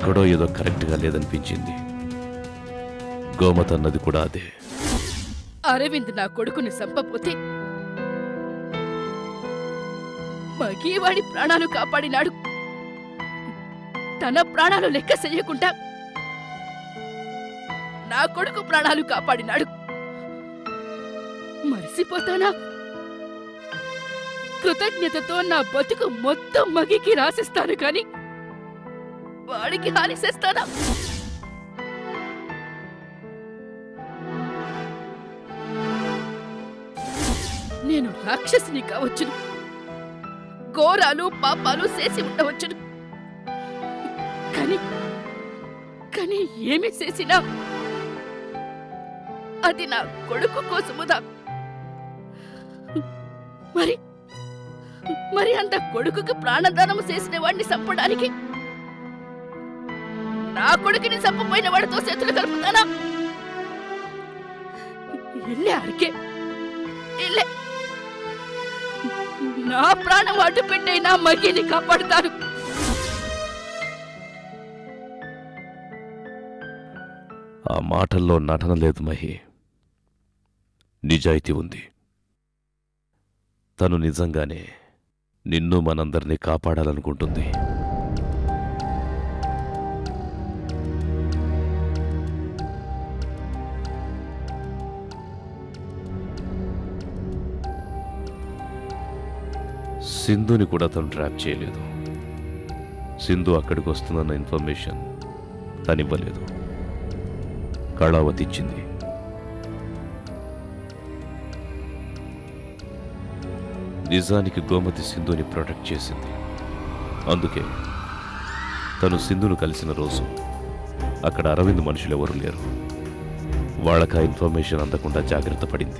ఎక్కడో ఏదో కరెక్ట్గా లేదనిపించింది గోమత అన్నది కూడా అదే అరవింద్ నా కొడుకుని చంపపోతే మగీవాడి ప్రాణాలు కాపాడినాడు తన ప్రాణాలు లెక్క చెయ్యకుండా నా కొడుకు ప్రాణాలు కాపాడినాడు మరిసిపోతానా కృతజ్ఞతతో నా బతుకు మొత్తం మగికి రాసిస్తాను కాని వాడికి హాని చేస్తానా నేను రాక్షసిని కావచ్చును ఘోరాలు పాపాలు చేసి ఉండవచ్చును కానీ కానీ ఏమి చేసినా అది నా కొడుకు కోసముదా మరి మరి అంత కొడుకుకి ప్రాణదానం చేసిన వాడిని చంపడానికి నా కొడుకుని చంపపోయిన వాడితో చేతులు కలుపుతానా ఇల్లే అరికే ఇల్లే నా ప్రాణం అడ్డు పెట్టైనా మగిని కాపాడుతాను ఆ మాటల్లో నటన లేదు మహి నిజాయితీ ఉంది తను నిజంగానే నిన్ను మనందరినీ కాపాడాలనుకుంటుంది సింధుని కూడా తను ట్రాప్ చేయలేదు సింధు అక్కడికి వస్తుందన్న ఇన్ఫర్మేషన్ తనివ్వలేదు కళావతి ఇచ్చింది నిజానికి గోమతి సింధుని ప్రొటెక్ట్ చేసింది అందుకే తను సింధును కలిసిన రోజు అక్కడ అరవింద్ మనుషులు ఎవరు లేరు వాళ్ళకి ఆ ఇన్ఫర్మేషన్ అందకుండా జాగ్రత్త పడింది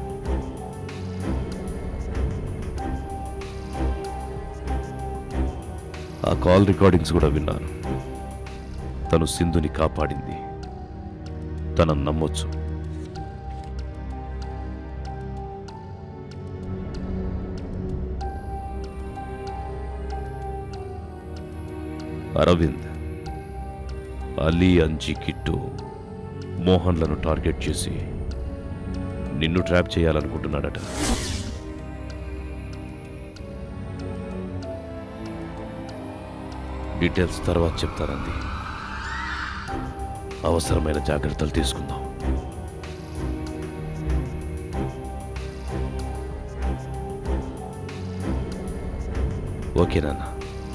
ఆ కాల్ రికార్డింగ్స్ కూడా విన్నాను తను సింధుని కాపాడింది తనను నమ్మొచ్చు అరవింద్ అలీ అంజీ కిట్టు మోహన్లను టార్గెట్ చేసి నిన్ను ట్రాప్ చేయాలనుకుంటున్నాడట డీటెయిల్స్ తర్వాత చెప్తానంది అవసరమైన జాగ్రత్తలు తీసుకుందాం ఓకే నాన్న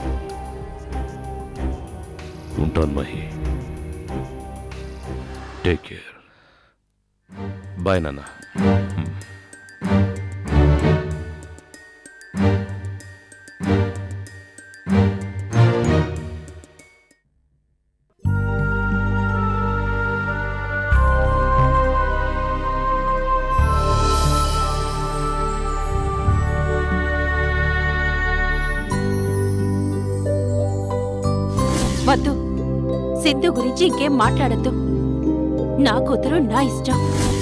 ఉంటాను మహి టేక్ కేర్ బాయ్ నాన్న వద్దు సింధు గురించి ఇంకేం మాట్లాడద్దు నా కూతురు నా ఇష్టం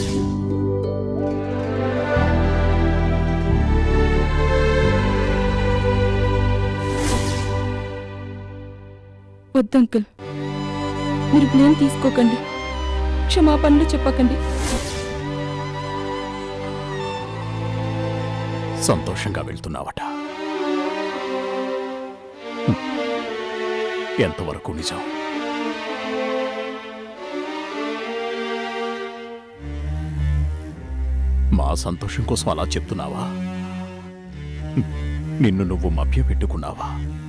వద్దు అంకుల్ మీరు బ్లేమ్ తీసుకోకండి క్షమాపణలు చెప్పకండి సంతోషంగా వెళ్తున్నావట హ్మ్. ఎంతవరకు నిజం మా సంతోషం కోసం అలా చెప్తున్నావా హ్మ్. నిన్ను నువ్వు మభ్యపెట్టుకున్నావా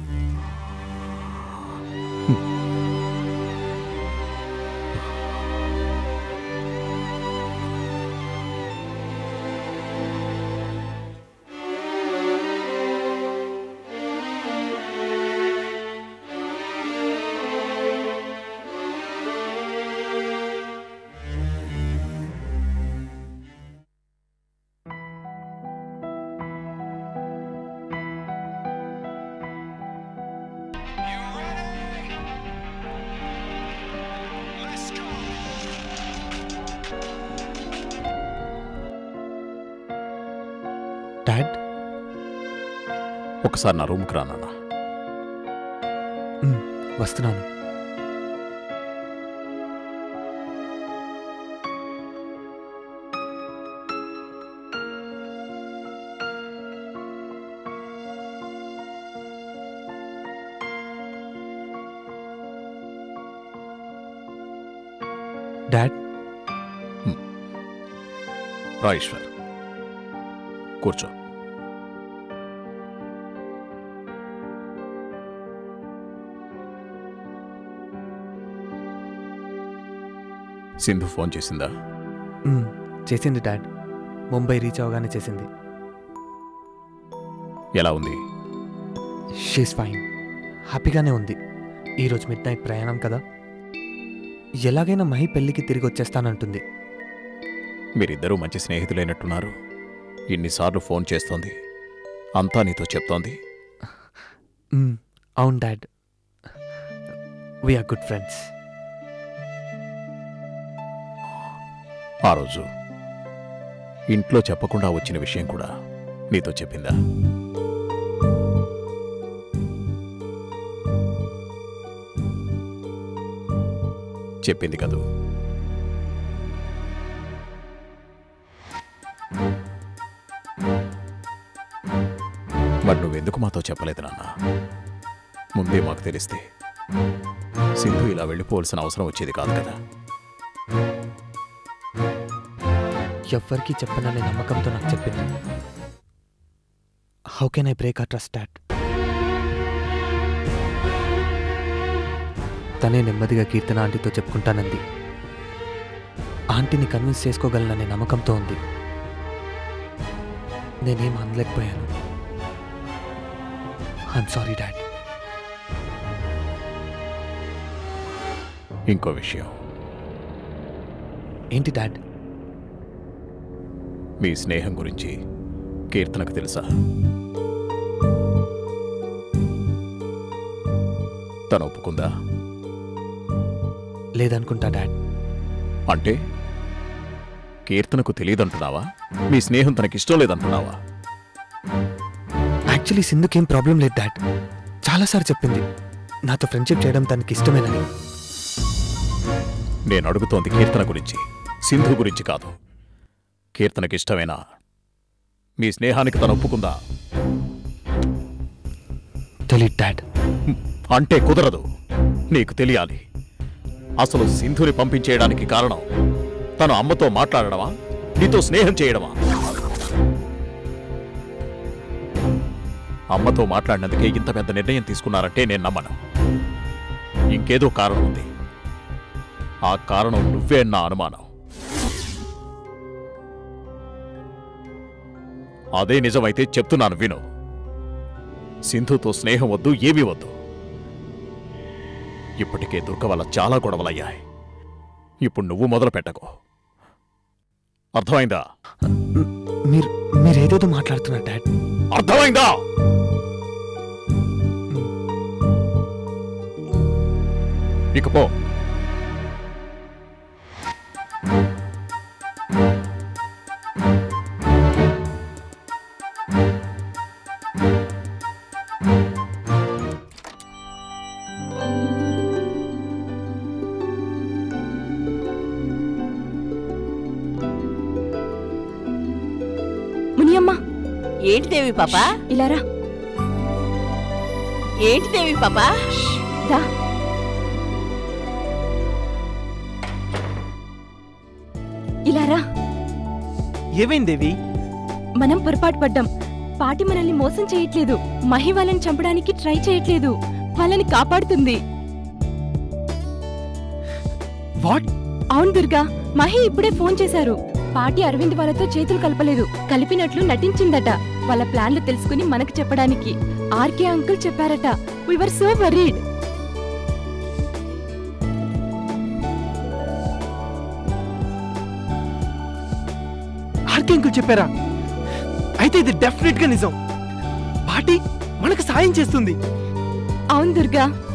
డాడ్ ఒకసారి నా రూమ్కి రా నాన్న వస్తున్నాను డాడ్ రా ఈశ్వర్ కూర్చో సింధు ఫోన్ చేసిందా మ్, చేసింది డాడ్ ముంబై రీచ్ అవగానే చేసింది ఎలా ఉంది షీస్ ఫైన్ హ్యాపీగానే ఉంది ఈరోజు మిడ్ నైట్ ప్రయాణం కదా ఎలాగైనా మహి పెళ్ళికి తిరిగి వచ్చేస్తానంటుంది మీరిద్దరూ మంచి స్నేహితులైనట్టున్నారు ఇన్నిసార్లు ఫోన్ చేస్తోంది అంతా నీతో చెప్తోంది మ్, అవును డాడ్ వీఆర్ గుడ్ ఫ్రెండ్స్ ఆ రోజు ఇంట్లో చెప్పకుండా వచ్చిన విషయం కూడా నీతో చెప్పిందా చెప్పింది కదూ మరి నువ్వెందుకు మాతో చెప్పలేదు నాన్న ముందే మాకు తెలిస్తే సింధు ఇలా వెళ్ళిపోవలసిన అవసరం వచ్చేది కాదు కదా ఎవ్వరికీ చెప్పననే నమ్మకంతో నాకు చెప్పింది హౌ కెన్ ఐ బ్రేక్ ఆ ట్రస్ట్ డాడ్ తనే నెమ్మదిగా కీర్తన ఆంటీతో చెప్పుకుంటానంది ఆంటీని కన్విన్స్ చేసుకోగలననే నమ్మకంతో ఉంది నేనేం అనలేకపోయాను ఐఎమ్ సారీ డాడ్ ఇంకో విషయం ఏంటి డాడ్ మీ స్నేహం గురించి కీర్తనకు తెలుసా తను ఒప్పుకుందా లేదనుకుంటా డాడ్ అంటే కీర్తనకు తెలియదంటున్నావా మీ స్నేహం తనకిష్టం లేదంటున్నావా యాక్చువల్లీ సింధుకేం ప్రాబ్లం లేదు డాడ్ చాలాసార్లు చెప్పింది నాతో ఫ్రెండ్షిప్ చేయడం తనకి ఇష్టమేనని నేను అడుగుతోంది కీర్తన గురించి సింధు గురించి కాదు కీర్తనకి ఇష్టమేనా మీ స్నేహానికి తను ఒప్పుకుందా తెలియదు డాడ్ హ్మ్, అంటే కుదరదు నీకు తెలియాలి అసలు సింధుని పంపించేయడానికి కారణం తను అమ్మతో మాట్లాడడమా నీతో స్నేహం చేయడమా అమ్మతో మాట్లాడినందుకే ఇంత పెద్ద నిర్ణయం తీసుకున్నారంటే నేను నమ్మను ఇంకేదో కారణం ఉంది ఆ కారణం నువ్వే నా అనుమానం అదే నిజమైతే చెప్తున్నాను విను సింధుతో స్నేహం వద్దు ఏమీ వద్దు ఇప్పటికే దుర్గ వల్ల చాలా గొడవలయ్యాయి ఇప్పుడు నువ్వు మొదలు పెట్టకు అర్థమైందా మీరు మీరేదేదో మాట్లాడుతున్నారు డాడ్ అర్థమైందా ఇక పో మునియమ్మ ఏంటి దేవి పాపా ఇలా రా ఏంటి దేవి పాపా దా ఇలా రా ఏమైంది దేవి మనం పొరపాటు పడ్డాం పాటి మనల్ని మోసం చేయట్లేదు మహి వాళ్ళని చంపడానికి ట్రై చేయట్లేదు వాళ్ళని కాపాడుతుంది వాట్ అవును దుర్గా మహి ఇప్పుడే ఫోన్ చేశారు పాటి అరవింద్ వాళ్ళతో చేతులు కలపలేదు కలిపినట్లు నటించిందట వాళ్ళ ప్లాన్లు తెలుసుకుని మనకు చెప్పడానికి ఆర్కే అంకుల్ చెప్పారట వర్ సో వరీడ్ ఆర్కే అంకుల్ చెప్పారా అయితే ఇది డెఫినెట్ గా నిజం పార్టీ మనకు సాయం చేస్తుంది అవును దుర్గా